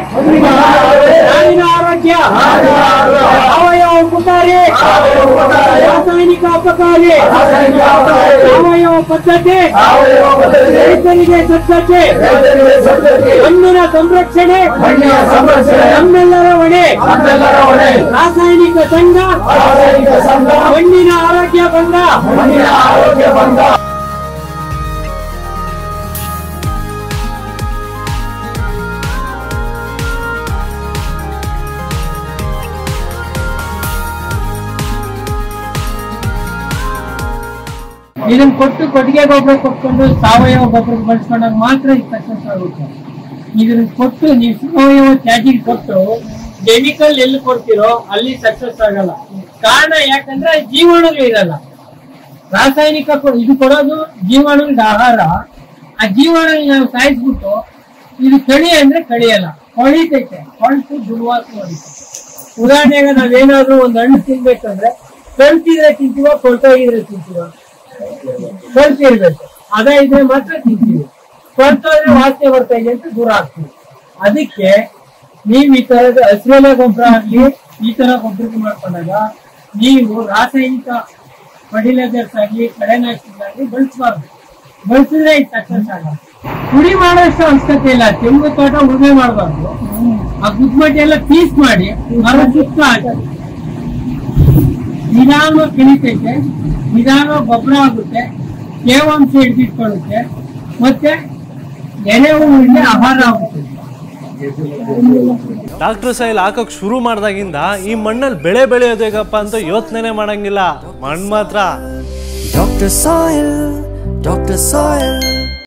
ನಾಡಿನ ಆರೋಗ್ಯ ಸಾವಯವ ಉಪಕಾರಿ ರಾಸಾಯನಿಕ ಅಪಕಾರಿ ಸಾವಯವ ಪದ್ಧತಿ ರೈತರಿಗೆ ಸದ್ಧತೆ ಮಣ್ಣಿನ ಸಂರಕ್ಷಣೆ ನಮ್ಮೆಲ್ಲರ ಹೊಣೆ ರಾಸಾಯನಿಕ ಸಂಘ ಮಣ್ಣಿನ ಆರೋಗ್ಯ ಬಂದ ಇದನ್ನ ಕೊಟ್ಟು ಕೊಟ್ಟಿಗೆ ಗೊಬ್ಬರ ಕೊಟ್ಕೊಂಡು ಸಾವಯವ ಗೊಬ್ಬರ ಬಳಸ್ಕೊಂಡಾಗ ಮಾತ್ರ ಇದು ಸಕ್ಸಸ್ ಆಗುತ್ತೆ ಇದನ್ನ ಕೊಟ್ಟು ನೀವು ಸಾವಯವ ತ್ಯಾಜಿಗೆ ಕೊಟ್ಟು ಕೆಮಿಕಲ್ ಎಲ್ಲಿ ಕೊಡ್ತೀರೋ ಅಲ್ಲಿ ಸಕ್ಸಸ್ ಆಗಲ್ಲ ಕಾರಣ ಯಾಕಂದ್ರೆ ಜೀವಾಣುಗಳು ಇರಲ್ಲ ರಾಸಾಯನಿಕ ಕೊ- ಇದು ಕೊಡೋದು ಜೀವಾಣುಗಳ ಆಹಾರ ಆ ಜೀವಾಣು ನಾವು ಸಾಯಿಸ್ಬಿಟ್ಟು ಇದು ಕಳಿ ಅಂದ್ರೆ ಕಳಿಯಲ್ಲ ಕೊಳಿತೈತೆ ಕೊಳ್ತು ದುರ್ವಾಸನೆ ಹೊಡಿತೈತೆ ಉದಾಹರಣೆಗೆ ನಾವೇನಾದ್ರೂ ಒಂದು ಹಣ್ಣು ತಿನ್ಬೇಕಂದ್ರೆ ಕಳ್ತಿದ್ರೆ ತಿಂತೀವ ಕೊಳ್ತೋಗಿದ್ರೆ ತಿಂತೀವ ಕಳ್ತಿರ್ಬೇಕು ಅದ ಇದ್ರೆ ಮಾತ್ರ ತಿಂತೀವಿ ಕೊಳ್ತೋದ್ರೆ ವಾಸನೆ ಬರ್ತಾ ಇದೆ ಅಂತ ದೂರ ಆಗ್ತೀವಿ ಅದಕ್ಕೆ ನೀವು ಈ ತರದ ಹಸಿರೆಲೆ ಗೊಬ್ಬರ ಆಗ್ಲಿ ಈ ತರ ಗೊಬ್ಬರ ಮಾಡ್ಕೊಂಡಾಗ ನೀವು ರಾಸಾಯನಿಕ ಫರ್ಟಿಲೈಸರ್ಸ್ ಆಗ್ಲಿ ಕಳೆನಾಶಕ ಆಗ್ಲಿ ಬಳಸಬಾರ್ದು ಬಳಸಿದ್ರೆ ಇದು ಸಕ್ಸಸ್ ಆಗಲ್ಲ ಪುಡಿ ಮಾಡೋಷ್ಟು ಅವಶ್ಯಕತೆ ಇಲ್ಲ ತೆಂಗು ತೋಟ ಉಳುಮೆ ಮಾಡಬಾರ್ದು ಆ ಗುದ್ಮಟ್ಟಿ ಎಲ್ಲ ಪೀಸ್ ಮಾಡಿ ಮರ ಸುತ್ತ ಹಾಕಿ ನಿಧಾನ ಕಿಳಿತೈತೆ ನಿಧಾನ ಗೊಬ್ಬರ ಆಗುತ್ತೆ ತೇವಾಂಶ ಹಿಡಿದಿಟ್ಕೊಳ್ಳುತ್ತೆ ಮತ್ತೆ ಎಲೆ ಹೂವಿಗೆ ಆಹಾರ ಆಗುತ್ತೆ ಡಾಕ್ಟರ್ ಸೈಲ್ ಹಾಕಕ್ ಶುರು ಮಾಡ್ದಾಗಿಂದ ಈ ಮಣ್ಣಲ್ಲಿ ಬೆಳೆ ಬೆಳೆಯೋದು ಹೇಗಪ್ಪ ಅಂತ ಯೋಚನೆ ಮಾಡಂಗಿಲ್ಲ ಮಣ್ಣು ಮಾತ್ರ Dr. Soil, Dr. Soil.